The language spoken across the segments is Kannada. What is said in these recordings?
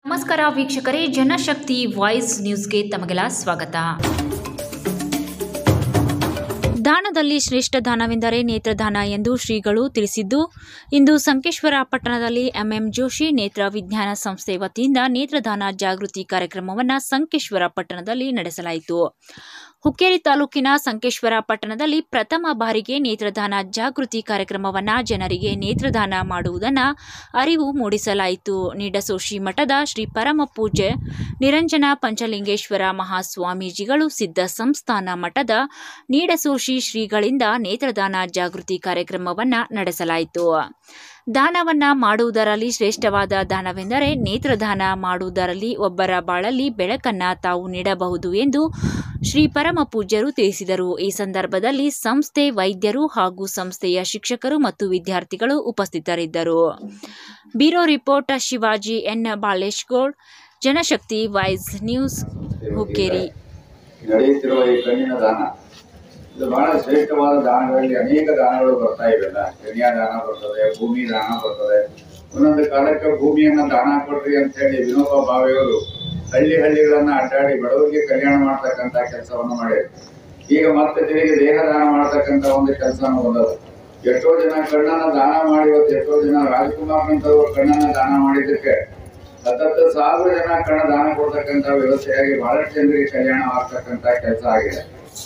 ನಮಸ್ಕಾರ ವೀಕ್ಷಕರೇ ಜನಶಕ್ತಿ ವಾಯ್ಸ್ ನ್ಯೂಸ್ಗೆ ತಮಗೆಲ್ಲ ಸ್ವಾಗತ ದಾನದಲ್ಲಿ ಶ್ರೇಷ್ಠ ದಾನವೆಂದರೆ ನೇತ್ರದಾನ ಎಂದು ಶ್ರೀಗಳು ತಿಳಿಸಿದ್ದು ಇಂದು ಸಂಕೇಶ್ವರ ಪಟ್ಟಣದಲ್ಲಿ ಎಂಎಂ ಜೋಶಿ ನೇತ್ರ ವಿಜ್ಞಾನ ಸಂಸ್ಥೆ ವತಿಯಿಂದ ನೇತ್ರದಾನ ಜಾಗೃತಿ ಕಾರ್ಯಕ್ರಮವನ್ನು ಸಂಕೇಶ್ವರ ಪಟ್ಟಣದಲ್ಲಿ ನಡೆಸಲಾಯಿತು ಹುಕ್ಕೇರಿ ತಾಲೂಕಿನ ಸಂಕೇಶ್ವರ ಪಟ್ಟಣದಲ್ಲಿ ಪ್ರಥಮ ಬಾರಿಗೆ ನೇತ್ರದಾನ ಜಾಗೃತಿ ಕಾರ್ಯಕ್ರಮವನ್ನು ಜನರಿಗೆ ನೇತ್ರದಾನ ಮಾಡುವುದನ್ನು ಅರಿವು ಮೂಡಿಸಲಾಯಿತು ನಿಡಸೋಶಿ ಮಠದ ಶ್ರೀ ಪರಮ ಪೂಜ್ಯ ನಿರಂಜನ ಪಂಚಲಿಂಗೇಶ್ವರ ಮಹಾಸ್ವಾಮೀಜಿಗಳು ಸಿದ್ಧ ಸಂಸ್ಥಾನ ಮಠದ ನೀಡಸೋಶಿ ಶ್ರೀಗಳಿಂದ ನೇತ್ರದಾನ ಜಾಗೃತಿ ಕಾರ್ಯಕ್ರಮವನ್ನು ನಡೆಸಲಾಯಿತು ದಾನವನ್ನ ಮಾಡುವುದರಲ್ಲಿ ಶ್ರೇಷ್ಠವಾದ ದಾನವೆಂದರೆ ನೇತ್ರದಾನ ಮಾಡುವುದರಲ್ಲಿ ಒಬ್ಬರ ಬಾಳಲ್ಲಿ ಬೆಳಕನ್ನ ತಾವು ನೀಡಬಹುದು ಎಂದು ಶ್ರೀ ಪರಮ ಪೂಜ್ಯರು ತಿಳಿಸಿದರು ಈ ಸಂದರ್ಭದಲ್ಲಿ ಸಂಸ್ಥೆ ವೈದ್ಯರು ಹಾಗೂ ಸಂಸ್ಥೆಯ ಶಿಕ್ಷಕರು ಮತ್ತು ವಿದ್ಯಾರ್ಥಿಗಳು ಉಪಸ್ಥಿತರಿದ್ದರು bureau report Shivaji N Baleshgoud Janashakti voice news Hukkeri ನಡೆಯುತ್ತಿರುವ ಈ ಕಣ್ಣಿನ ದಾನ ಇದು ಬಹಳ ಶ್ರೇಷ್ಠವಾದ ದಾನಗಳಲ್ಲಿ ಅನೇಕ ದಾನಗಳು ಬರ್ತಾ ಇವೆಲ್ಲ ಕನ್ಯಾದಾನ ಬರ್ತದೆ ಭೂಮಿ ದಾನ ಬರ್ತದೆ ಒಂದೊಂದು ಕಾಲಕ್ಕೆ ಭೂಮಿಯನ್ನ ದಾನ ಕೊಡ್ರಿ ಅಂತ ಹೇಳಿ ವಿನೋಬ ಭಾವೆಯವರು ಹಳ್ಳಿ ಹಳ್ಳಿಗಳನ್ನ ಅಡ್ಡಾಡಿ ಬಡವರಿಗೆ ಕಲ್ಯಾಣ ಮಾಡ್ತಕ್ಕಂತ ಕೆಲಸವನ್ನು ಮಾಡಿದ್ರು ಈಗ ಮತ್ತೆ ತಿರುಗಿ ದೇಹ ದಾನ ಮಾಡ್ತಕ್ಕಂತ ಒಂದು ಕೆಲಸನೂ ಬಂದದ ಎಷ್ಟೋ ಜನ ಕಣ್ಣನ್ನ ದಾನ ಮಾಡಿ ಇವತ್ತು ಎಷ್ಟೋ ಜನ ರಾಜ್ಕುಮಾರ್ನಂತವ್ರು ಕಣ್ಣನ್ನ ದಾನ ಮಾಡಿದ್ದಕ್ಕೆ ಹತ್ತತ್ತು ಸಾವಿರ ಜನ ಕಣ್ಣ ದಾನ ಕೊಡ್ತಕ್ಕಂತ ವ್ಯವಸ್ಥೆಯಾಗಿ ಬಹಳಷ್ಟು ಜನರಿಗೆ ಕಲ್ಯಾಣ ಆಗ್ತಕ್ಕಂತ ಕೆಲಸ ಆಗಿದೆ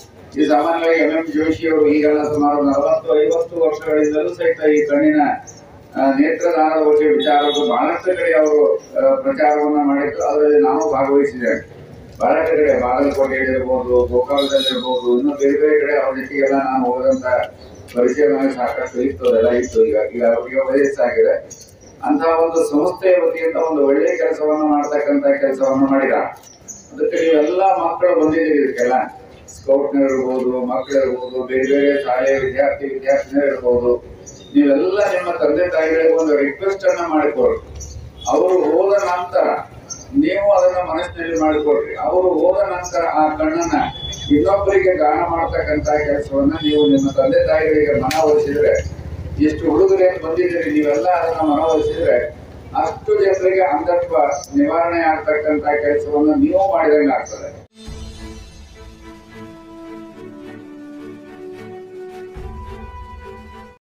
ಈ ಸಾಮಾನ್ಯವಾಗಿ ಎಂ ಎಂ ಜೋಶಿ ಅವರು ಈಗೆಲ್ಲ ಸುಮಾರು ನಲವತ್ತು ಐವತ್ತು ವರ್ಷಗಳಿಂದಲೂ ಸಹಿತ ಈ ಕಣ್ಣಿನ ಆ, ನೇತ್ರದಾನದ ಬಗ್ಗೆ ವಿಚಾರಗಳು ಬಹಳಷ್ಟು ಕಡೆ ಅವರು ಆ, ಪ್ರಚಾರವನ್ನ ಮಾಡಿದ್ದು ಅದರಲ್ಲಿ ನಾವು ಭಾಗವಹಿಸಿದ್ದೇವೆ ಬಹಳಷ್ಟು ಕಡೆ ಬಾಗಲಕೋಟೆಯಲ್ಲಿರ್ಬೋದು ಗೋಕಾಕದಲ್ಲಿರ್ಬೋದು ಇನ್ನು ಬೇರೆ ಬೇರೆ ಕಡೆ ಅವ್ರ ಜೊತೆಗೆಲ್ಲ ನಾನು ಹೋದಂತ ಪರಿಚಯ ನನಗೆ ಸಾಕಷ್ಟು ಇತ್ತು ಅದೆಲ್ಲ ಇತ್ತು ಈಗ ಈಗ ಅವರಿಗೆ ವಯಸ್ಸಾಗಿದೆ ಅಂತ ಒಂದು ಸಂಸ್ಥೆಯ ವತಿಯಿಂದ ಒಂದು ಒಳ್ಳೆ ಕೆಲಸವನ್ನು ಮಾಡ್ತಕ್ಕಂತ ಕೆಲಸವನ್ನು ಮಾಡಿದ ಅದಕ್ಕೆ ನೀವೆಲ್ಲ ಮಕ್ಕಳು ಬಂದಿದ್ದೀರಿ ಇದಕ್ಕೆಲ್ಲ ಸ್ಕೌಟ್ನರ್ ಇರ್ಬೋದು ಮಕ್ಕಳು ಇರ್ಬೋದು ಬೇರೆ ಬೇರೆ ಶಾಲೆಯ ವಿದ್ಯಾರ್ಥಿ ವಿದ್ಯಾರ್ಥಿನಿಯರು ಇರ್ಬೋದು ನೀವೆಲ್ಲ ನಿಮ್ಮ ತಂದೆ ತಾಯಿಗಳಿಗೆ ಒಂದು ರಿಕ್ವೆಸ್ಟ್ ಅನ್ನ ಮಾಡಿಕೊಡ್ರಿ ಅವರು ಹೋದ ನಂತರ ನೀವು ಅದನ್ನ ಮನಸ್ಸಿನಲ್ಲಿ ಮಾಡಿಕೊಡ್ರಿ ಅವರು ಹೋದ ನಂತರ ಆ ಕಣ್ಣನ್ನ ಇನ್ನೊಬ್ಬರಿಗೆ ದಾನ ಮಾಡ್ತಕ್ಕಂತ ಕೆಲಸವನ್ನ ನೀವು ನಿಮ್ಮ ತಂದೆ ತಾಯಿಗಳಿಗೆ ಮನವೊಲಿಸಿದ್ರೆ ಎಷ್ಟು ಹುಡುಗರು ಏನ್ ಬಂದಿದ್ದೀರಿ ನೀವೆಲ್ಲ ಅದನ್ನ ಮನವೊಲಿಸಿದ್ರೆ ಅಷ್ಟು ಜನರಿಗೆ ಅಂಧತ್ವ ನಿವಾರಣೆ ಆಗ್ತಕ್ಕಂತ ಕೆಲಸವನ್ನು ನೀವು ಮಾಡಿದಂಗೆ ಆಗ್ತದೆ